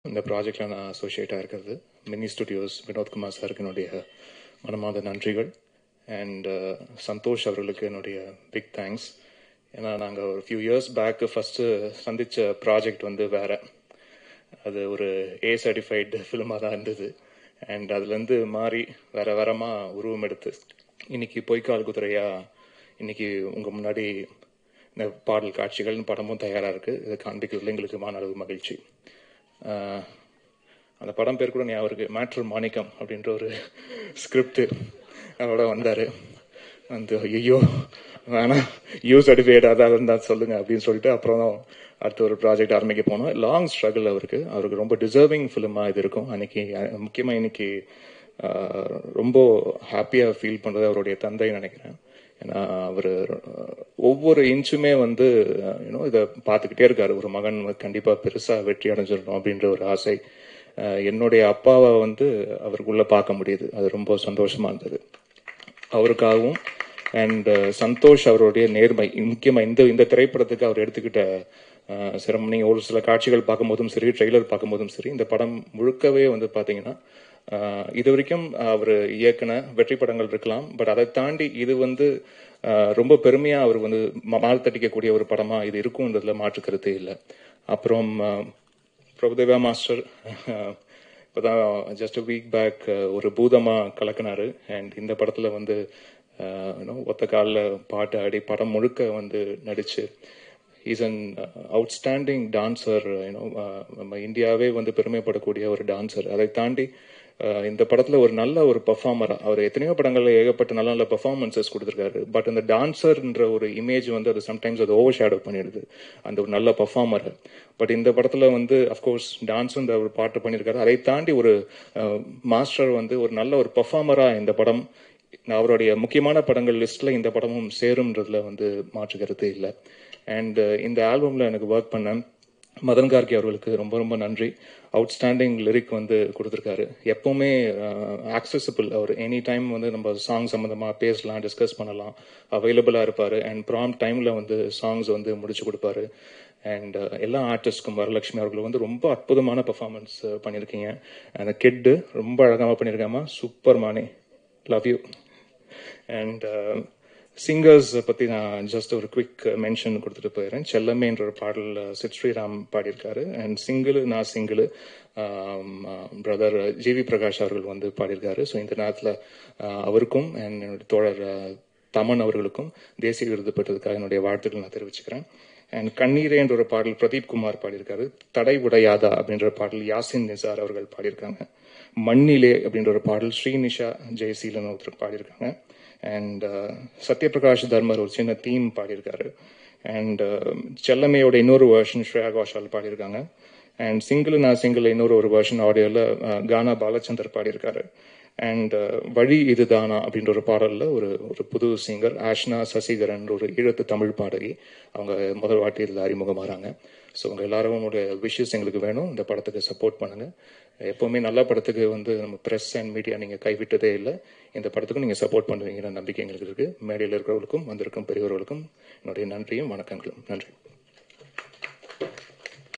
இந்த ப்ராஜெக்டில் நான் அசோசியேட்டாக இருக்கிறது மினி ஸ்டுடியோஸ் வினோத்குமார் சாருக்கு என்னுடைய மனமார்ந்த நன்றிகள் அண்ட் சந்தோஷ் அவர்களுக்கு என்னுடைய பிக் தேங்க்ஸ் ஏன்னா நாங்கள் ஒரு ஃபியூ இயர்ஸ் பேக்கு ஃபஸ்ட்டு சந்தித்த ப்ராஜெக்ட் வந்து வேற அது ஒரு ஏ சர்டிஃபைடு ஃபிலிமாக தான் இருந்தது அண்ட் அதுலேருந்து மாறி வேற வேறமாக உருவம் எடுத்து இன்னைக்கு பொய்க்கால் குதிரையா இன்னைக்கு உங்கள் முன்னாடி இந்த பாடல் காட்சிகள் படமும் தயாராக இருக்குது இதை காண்பிக்கிறதுல எங்களுக்கு மானளவு மகிழ்ச்சி ஆஹ் அந்த படம் பேர் கூட ஞாபகம் இருக்கு மேட்ரு மாணிக்கம் அப்படின்ற ஒரு ஸ்கிரிப்ட் அவரோட வந்தார் வந்து ஐயோ வேணாம் யூ சர்டிஃபிகேட் அதாவது இருந்தால் சொல்லுங்க அப்படின்னு சொல்லிட்டு அப்புறம் அடுத்த ஒரு ப்ராஜெக்ட் ஆரம்பிக்க போனோம் லாங் ஸ்ட்ரகிள் அவருக்கு அவருக்கு ரொம்ப டிசர்விங் ஃபிலிமாக இது இருக்கும் அன்னைக்கு முக்கியமாக இன்னைக்கு ஆஹ், ரொம்ப ஹாப்பியாக ஃபீல் பண்ணுறது அவருடைய தந்தை நினைக்கிறேன் ஏன்னா அவர் ஒவ்வொரு இன்ச்சுமே வந்து யூனோ இதை பார்த்துக்கிட்டே இருக்காரு ஒரு மகன் கண்டிப்பாக பெருசாக வெற்றி அடைஞ்சிடணும் அப்படின்ற ஒரு ஆசை ஆஹ், என்னுடைய அப்பாவை வந்து அவருக்குள்ள பார்க்க முடியுது அது ரொம்ப சந்தோஷமா இருந்தது அவருக்காகவும் அண்ட் சந்தோஷ் அவருடைய நேர்மை முக்கியமா இந்த இந்த திரைப்படத்துக்கு அவர் எடுத்துக்கிட்ட அஹ், சிரமம் நீங்க ஒரு சில காட்சிகள் பார்க்கும்போதும் சரி ட்ரெய்லர் பார்க்கும்போதும் சரி இந்த படம் முழுக்கவே வந்து பாத்தீங்கன்னா அஹ், இது வரைக்கும் அவர் இயக்குன வெற்றி படங்கள் இருக்கலாம் பட் அதை தாண்டி இது வந்து அஹ், ரொம்ப பெருமையா அவர் வந்து ம- மால் தட்டிக்கக்கூடிய ஒரு படமா இது இருக்கும்ன்றதுல மாற்று கருத்தே இல்லை அப்புறம் அஹ், பிரபுதேவா மாஸ்டர் இப்போதான் ஜஸ்ட் வீக் பேக் ஒரு பூதமா கலக்கினாரு அண்ட் இந்த படத்துல வந்து அஹ், you know, ஒத்த காலில் பாட்டு ஆடி படம் முழுக்க வந்து நடிச்சு is an outstanding dancer you know நம்ம இந்தியாவே வந்து பெருமைப்படக்கூடிய ஒரு டான்சர் அதை தாண்டி அஹ், இந்த படத்துல ஒரு நல்ல ஒரு பெர்ஃபார்மரா அவர் எத்தனையோ படங்கள்ல ஏகப்பட்ட நல்ல நல்ல பெர்ஃபார்மன்சஸ் கொடுத்துருக்காரு பட் அந்த டான்சர்ன்ற ஒரு இமேஜ் வந்து அது சம்டைம்ஸ் அது ஓவர் ஷேடோ பண்ணிடுது அந்த ஒரு நல்ல பெர்ஃபார்மர் பட் இந்த படத்துல வந்து அஃப்கோர்ஸ் டான்ஸ் இந்த ஒரு பாட்டு பண்ணியிருக்காரு அதை தாண்டி ஒரு மாஸ்டர் வந்து ஒரு நல்ல ஒரு பெர்ஃபார்மரா இந்த படம் அவருடைய முக்கியமான படங்கள் லிஸ்ட்ல இந்த படமும் சேரும்ன்றதுல வந்து மாற்று கருத்து இல்லை அண்ட் இந்த ஆல்பம்ல எனக்கு ஒர்க் பண்ண மதன் கார்கி அவர்களுக்கு ரொம்ப ரொம்ப நன்றி அவுட்ஸ்டாண்டிங் லிரிக் வந்து கொடுத்துருக்காரு எப்பவுமே ஆக்சசிபிள் அவர் எனி டைம் வந்து நம்ம சாங் சம்மந்தமாக பேசலாம் டிஸ்கஸ் பண்ணலாம் அவைலபிளாக இருப்பார் அண்ட் ப்ராம் டைமில் வந்து சாங்ஸ் வந்து முடிச்சு கொடுப்பாரு அண்ட் எல்லா ஆர்டிஸ்ட்க்கும் வரலட்சுமி அவர்கள் வந்து ரொம்ப அற்புதமான பெர்ஃபார்மன்ஸ் பண்ணியிருக்கீங்க அந்த கிட்டு ரொம்ப அழகாக பண்ணியிருக்காமா சூப்பர் மானே லவ் யூ அண்ட் சிங்கர்ஸ் பற்றி நான் ஜஸ்ட் ஒரு குவிக் மென்ஷன் கொடுத்துட்டு போயிடுறேன் செல்லமேன்ற ஒரு பாடல் சித் ஸ்ரீராம் பாடியிருக்காரு அண்ட் சிங்கிள் நான் சிங்கிள் பிரதர் ஜிவி பிரகாஷ் அவர்கள் வந்து பாடியிருக்காரு ஸோ இந்த நேரத்தில் அவருக்கும் அண்ட் என்னுடைய தோழர் அஹ், தமன் அவர்களுக்கும் தேசிய விருது பெற்றதுக்காக என்னுடைய வாழ்த்துக்கள் நான் தெரிவிச்சுக்கிறேன் அண்ட் கண்ணீரேன்ற ஒரு பாடல் பிரதீப் குமார் பாடியிருக்காரு தடை உடையாதா அப்படின்ற பாடல் யாசின் நிசார் அவர்கள் பாடியிருக்காங்க மண்ணிலே அப்படின்ற ஒரு பாடல் ஸ்ரீநிஷா ஜெயசீலன் ஒருத்தர் பாடியிருக்காங்க அண்ட் சத்யபிரகாஷ் தர்மர் ஒரு சின்ன தீம் பாடியிருக்காரு அண்ட் செல்லமையோட இன்னொரு வெர்ஷன் ஸ்ரேயா கோஷால் பாடியிருக்காங்க அண்ட் சிங்கிள் நான் சிங்கிள் இன்னொரு ஒரு வெர்ஷன் ஆடியோவில் கானா பாலச்சந்தர் பாடியிருக்காரு அண்ட் வழி இதுதானா அப்படின்ற ஒரு பாடல்ல ஒரு ஒரு புது சிங்கர் ஆஷ்னா சசிகரன் ஒரு ஈழத்து தமிழ் பாடகி அவங்க முதல் வாட்டி இதில் அறிமுகமாகறாங்க ஸோ உங்க எல்லாரும் விஷஸ் எங்களுக்கு வேணும் இந்த படத்துக்கு சப்போர்ட் பண்ணுங்க எப்பவுமே நல்ல படத்துக்கு வந்து நம்ம ப்ரெஸ் அண்ட் மீடியா நீங்க கைவிட்டதே இல்லை இந்த படத்துக்கும் நீங்க சப்போர்ட் பண்ணுவீங்கன்னு நம்பிக்கை எங்களுக்கு இருக்கு மேடையில் இருக்கிறவர்களுக்கும் வந்திருக்கும் பெரியவர்களுக்கும் என்னுடைய நன்றியும் வணக்கங்களும் நன்றி